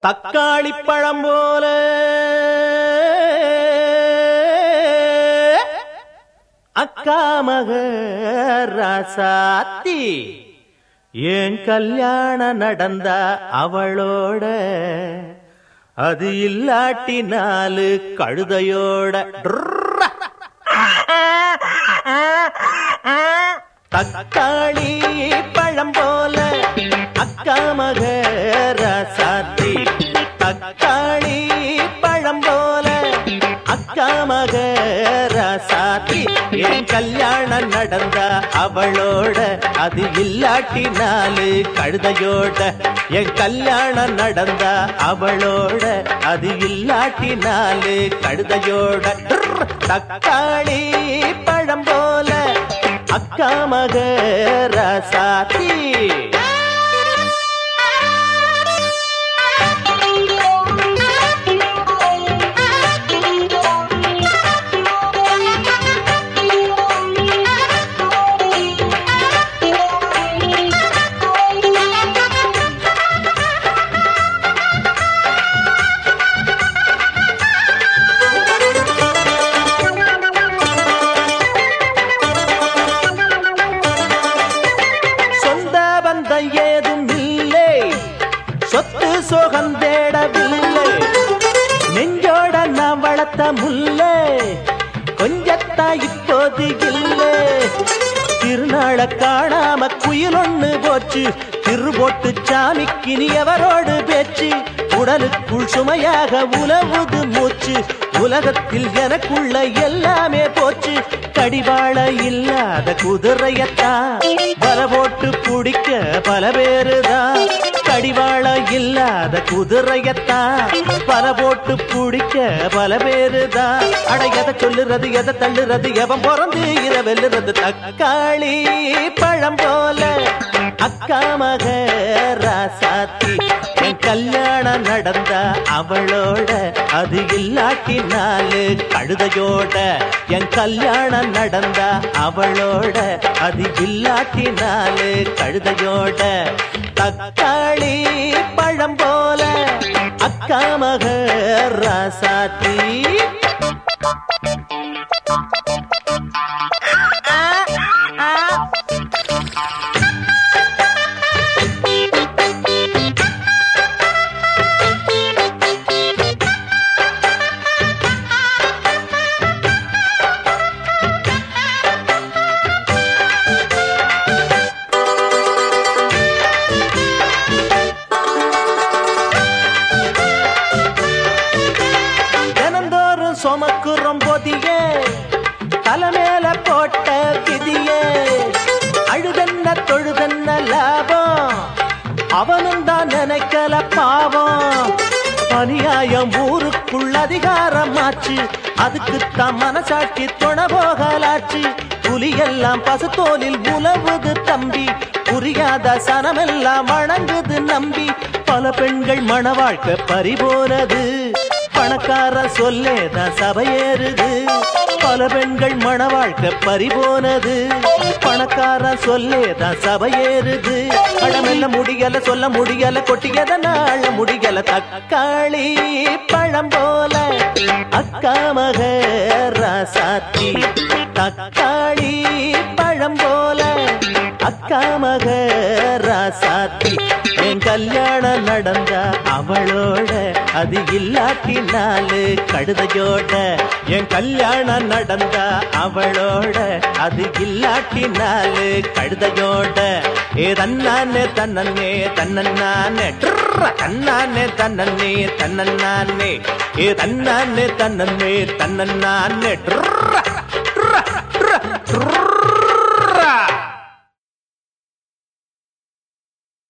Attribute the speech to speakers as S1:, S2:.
S1: தக்காளி பழம் போல அக்கா மக ராசாத்தி ஏன் கல்யாணம் நடந்தா அவளோட அது இல்லாட்டி நாலு கழுதையோட ட்ரர்ரா. தக்காளி பழம் போல அக்கா மக ராசாத்தி தக்காளி பழம் போல அக்கா மக ராசாத்தி என் கல்யாணம் நடந்தா அவளோட அது இல்லாட்டி நாலு கழுதையோட என் கல்யாணம் நடந்தா அவளோட அது இல்லாட்டி நாலு கழுதையோட ட்ர். தக்காளி பழம் போல அக்கா மக ராசாத்தி சொந்த பந்தம் ஏதும் இல்லை சொத்து சோகம் தேடவில்லை நெஞ்சோட நான் வளர்த்த முல்லை கொஞ்சத்தா இப்போது இல்லை திருநாள காணாம குயில் ஒண்ணு போச்சு திரு போட்டு சாமிக்கு நீ எவரோடு பேச்சு உடலுக்குள் சுமையாக உலவுது மூச்சு உலகத்தில் எனக்குள்ள எல்லாமே போச்சு கடிவாள இல்லாத குதிரையத்தான் பல போட்டு பிடிக்க பல பேருதான் கடிவாள இல்லாத குதிரையத்தான் பல போட்டு பிடிக்க பல பேருதான் அட எதை சொல்லுறது எதை தள்ளுறது எவன் பிறந்து இத வெல்லுறது தக்காளி பழம் போல அக்கா மக ராசாத்தி என் கல்யாணம் நடந்தா அவளோட அது இல்லாட்டி நாலு கழுதையோட என் கல்யாணம் நடந்தா அவளோட அது இல்லாட்டி நாலு கழுதையோட தக்காளி பழம் போல அக்கா மக ராசாத்தி தினந்தோறும் சுமக்குறோம் பொதியே தலைமேல போட்ட விதியே அழுதென்ன தொழுதென்ன லாபம் அவனும் தான் நினைக்கல பாவம் அநியாயம் ஊருக்குள் அதிகாரம் ஆச்சு அதுக்குத்தான் மனசாட்சி தொண போகலாச்சு புலியெல்லாம் பசுத்தோலில் உலவுது தம்பி புரியாத சனமெல்லாம் வணங்குது நம்பி பல பெண்கள் மண வாழ்க்கை பறிபோனது பணக்கார சொல்லேதான் சபையேறுது பல பெண்கள் மண வாழ்க்கை பறிபோனது பணக்கார சொல்லேதான் சபையேறுது அடமெல்ல முடியல சொல்ல முடியல கொட்டியத நாள முடியல தக்காளி பழம் போல அக்கா மக ராசாத்தி தக்காளி பழம் போல அக்கா மக ராசாத்தி என் கல்யாணம் நடந்தா அவளோட அது இல்லாட்டி நாலு கழுதையோட என் கல்யாணம் நடந்தா அவளோட அது இல்லாட்டி நாலு கழுதையோட ஏ தன்னானே தன்னே தன்னே தன்னானே தன்னே தன்னே ஏ தன்னானே தன்னே தன்னே